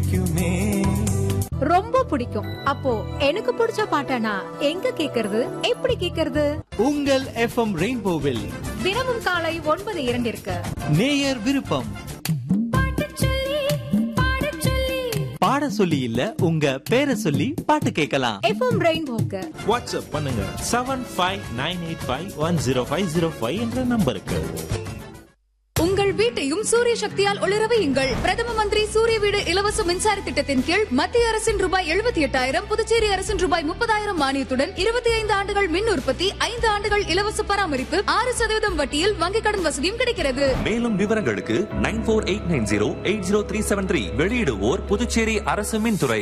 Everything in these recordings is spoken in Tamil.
பிடிக்குமே ரொம்ப பிடிக்கும் அப்போ எனக்கு பிடிச்ச பாட்டனா எங்க கேக்குறது எப்படி கேக்குறது உங்கள் எஃப்எம் ரெயின்போவில் தினமும் காலை ஒன்பது இரண்டிற்கு நேயர் விருப்பம் பாட சொல்லி இல்ல உங்க பேரை சொல்லி பாட்டு கேட்கலாம் எஃப்எம் ரெயின்போக்கு வாட்ஸ்அப் பண்ணுங்க seven five nine eight five one zero five zero five என்ற நம்பருக்கு உங்கள் வீட்டையும் சூரிய சக்தியால் ஒளிர வையுங்கள் பிரதம மந்திரி சூரிய வீடு இலவச மின்சார திட்டத்தின் கீழ் மத்திய அரசின் ரூபாய் எழுபத்தி எட்டாயிரம் புதுச்சேரி அரசின் ரூபாய் முப்பதாயிரம் மானியத்துடன் இருபத்தி ஐந்து ஆண்டுகள் மின் உற்பத்தி ஐந்து ஆண்டுகள் இலவச பராமரிப்பு ஆறு சதவீதம் வட்டியில் வங்கிக் கடன் வசதியும் கிடைக்கிறது மேலும் விவரங்களுக்கு nine four eight nine zero eight zero three seven three வெளியிடுவோர் புதுச்சேரி அரசு மின்துறை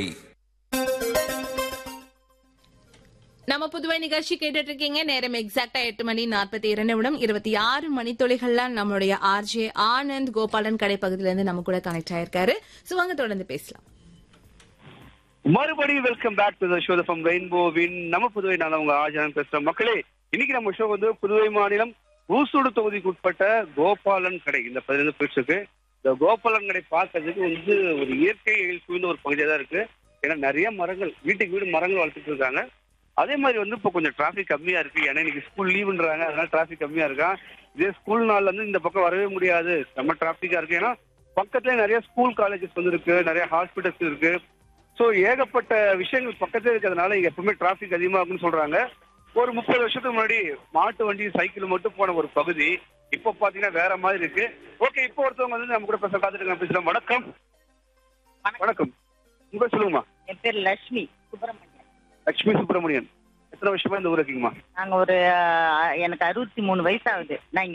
நம்ம புதுவை நிகழ்ச்சி கேட்டுட்டு இருக்கீங்க நேரம் எக்ஸாக்டா எட்டு மணி நாற்பத்தி இரண்டு நிமிடம் இருபத்தி ஆறு மணித்துளிகள்ல நம்மளுடைய ஆர்ஜே ஆனந்த் கோபாலன் கடை பகுதியில இருந்து நம்ம கூட கனெக்ட் ஆயிருக்காரு சோ வாங்க தொடர்ந்து பேசலாம் மறுபடியும் welcome back to the show from ரெயின்போவின் நம்ம புதுவை நான் உங்க ஆஜான் பேசுறேன் மக்களே இன்னைக்கு நம்ம ஷோ வந்து புதுவை மாநிலம் ஊசூடு தொகுதிக்கு உட்பட்ட கோபாலன் கடை இந்த பதினஞ்சு போயிட்டு இருக்கு இந்த கோபாலன் கடை பார்க்கறதுக்கு வந்து ஒரு இயற்கை எழில் சூழ்ந்த ஒரு பகுதியா தான் இருக்கு ஏன்னா நிறைய மரங்கள் வீட்டுக்கு வீடு மரங்கள் வளர்த்துட்டு இருக்காங்க அதே மாதிரி வந்து இப்போ கொஞ்சம் டிராஃபிக் கம்மியா இருக்கு ஏன்னா இன்னைக்கு ஸ்கூல் லீவுன்றாங்க அதனால டிராஃபிக் கம்மியா இருக்கா இதே ஸ்கூல் நாள்ல இருந்து இந்த பக்கம் வரவே முடியாது செம்ம டிராஃபிக்கா இருக்கு ஏன்னா பக்கத்துல நிறைய ஸ்கூல் காலேஜஸ் வந்து இருக்கு நிறைய ஹாஸ்பிட்டல்ஸ் இருக்கு ஸோ ஏகப்பட்ட விஷயங்கள் பக்கத்துல இருக்கிறதுனால இங்க எப்பவுமே டிராஃபிக் அதிகமா இருக்குன்னு சொல்றாங்க ஒரு முப்பது வருஷத்துக்கு முன்னாடி மாட்டு வண்டி சைக்கிள் மட்டும் போன ஒரு பகுதி இப்போ பாத்தீங்கன்னா வேற மாதிரி இருக்கு ஓகே இப்போ ஒருத்தவங்க வந்து நம்ம கூட பேச காத்துட்டு பேசலாம் வணக்கம் வணக்கம் உங்க பேர் சொல்லுங்கம்மா என் பேர் லட்சுமி சுப்பிரமணியன் லட்சுமி சுப்பிரமணியன் எத்தனை வருஷமா இந்த ஊர் இருக்கீங்கம்மா நாங்க ஒரு அஹ், எனக்கு அறுபத்தி மூணு வயசு ஆகுது நான் இங்க